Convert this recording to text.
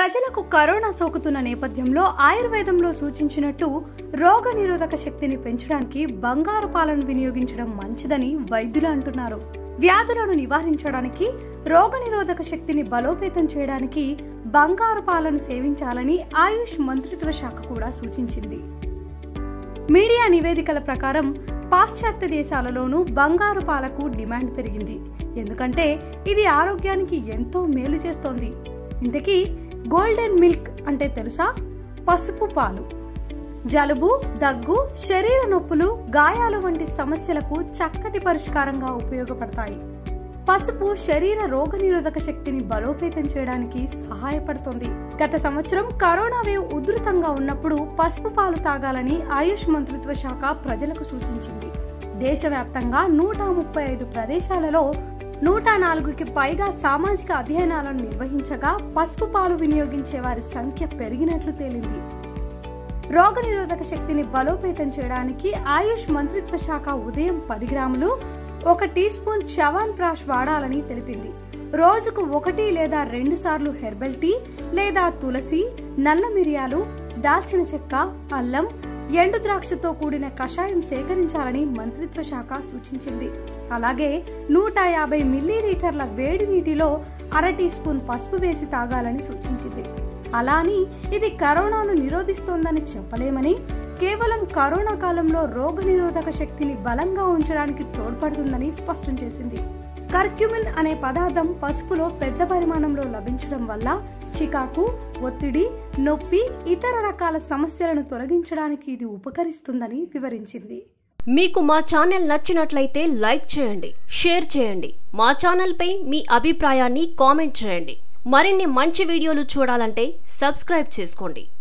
ప్రజలకు కరోనా సోకుతున్న నేపథ్యంలో ఆయుర్వేదంలో సూచించినట్టు రోగ నిరోధక శక్తిని పెంచడానికి బంగారు పాలను వినియోగించడం మంచిదని వైద్యులు అంటున్నారు వ్యాధులను నివారించడానికి రోగ నిరోధక శక్తిని బలోపేతం చేయడానికి బంగారు పాలను సేవించాలని ఆయుష్ మంత్రిత్వ శాఖ కూడా సూచించింది మీడియా నివేదికల ప్రకారం పాశ్చాత్య దేశాలలోనూ బంగారు పాలకు డిమాండ్ పెరిగింది ఎందుకంటే ఇది ఆరోగ్యానికి ఎంతో మేలు చేస్తోంది ఇంతకీ గోల్డెన్ మిల్క్ అంటే తెలుసా పసుపు పాలు జలుబు దగ్గు శరీర నొప్పులు గాయాలు వంటి సమస్యలకు చక్కటి పరిష్కారంగా ఉపయోగపడతాయి పసుపు శరీర రోగనిరోధక శక్తిని బలోపేతం చేయడానికి సహాయపడుతుంది గత సంవత్సరం కరోనా వేవ్ ఉధృతంగా ఉన్నప్పుడు పసుపు పాలు తాగాలని ఆయుష్ మంత్రిత్వ శాఖ ప్రజలకు సూచించింది దేశవ్యాప్తంగా నూట ముప్పై ఐదు ప్రదేశాలలో నూట నాలుగుకి పైగా సామాజిక అధ్యయనాలను నిర్వహించగా పసుపు పాలు వినియోగించే వారి సంఖ్య పెరిగినట్లు తేలింది రోగనిరోధక శక్తిని బలోపేతం చేయడానికి ఆయుష్ మంత్రిత్వ శాఖ ఉదయం పది గ్రాములు ఒక టీ స్పూన్ చవాన్ ప్రాష్ వాడాలని తెలిపింది రోజుకు ఒకటి లేదా రెండు సార్లు హెర్బల్ టీ లేదా తులసి నల్ల మిరియాలు దాల్చిన చెక్క అల్లం ఎండు ద్రాక్షతో కూడిన కషాయం సేకరించాలని మంత్రిత్వ శాఖ సూచించింది అలాగే నూట యాభై మిల్లీలీటర్ల వేడి నీటిలో అర టీ స్పూన్ పసుపు వేసి తాగాలని సూచించింది అలా అని ఇది కరోనాను నిరోధిస్తోందని చెప్పలేమని కేవలం కరోనా కాలంలో రోగ నిరోధక శక్తిని బలంగా ఉంచడానికి తోడ్పడుతుందని స్పష్టం చేసింది కర్క్యుమిన్ అనే పదార్థం పసుపులో పెద్ద పరిమాణంలో లభించడం వల్ల చికాకు ఒత్తిడి నొప్పి ఇతర రకాల సమస్యలను తొలగించడానికి ఇది ఉపకరిస్తుందని వివరించింది మీకు మా ఛానల్ నచ్చినట్లయితే లైక్ చేయండి షేర్ చేయండి మా ఛానల్పై మీ అభిప్రాయాన్ని కామెంట్ చేయండి మరిన్ని మంచి వీడియోలు చూడాలంటే సబ్స్క్రైబ్ చేసుకోండి